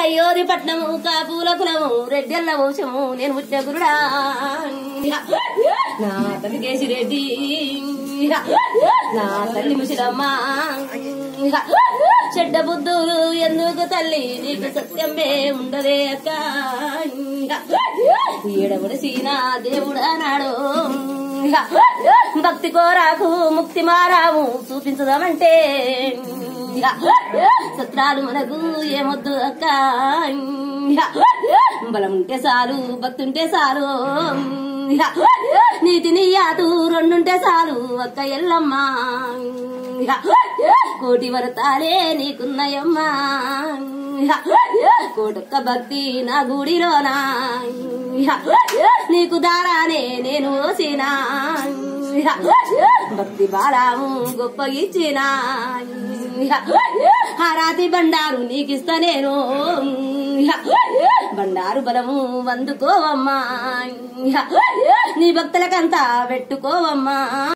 కయ్యోరి పట్నము కాపుల కులము రెడ్డెల్ల వంశము నేను పుట్టిన గురుడా నా తల్లి కేసిరెడ్డి నా తల్లి ముసిలమ్మ చెడ్డ బుద్ధులు ఎందుకు తల్లి నీకు సత్యమే ఉండదే అక్క ఈడబడి సీనా దేవుడా నాడు భక్తి కోరాకు ముక్తి మారాము చూపించదామంటే సత్రాలు మనకు ఏమొద్దు అక్క బలం ఉంటే చాలు భక్తి ఉంటే చాలు నీతి నీయాతు రెండుంటే చాలు అక్క ఎల్లమ్మ కోటి వరతాలే నీకున్నాయమ్మా కోటొక్క భక్తి నా గుడిలోనా నీకు దారానే నేను ఓసినా భక్తి బాలాము గొప్ప ఇచ్చిన హారాతి బండారు నీకిస్తా నేను బండారు బలము వందుకోవమ్మా నీ భక్తులకంతా పెట్టుకోవమ్మా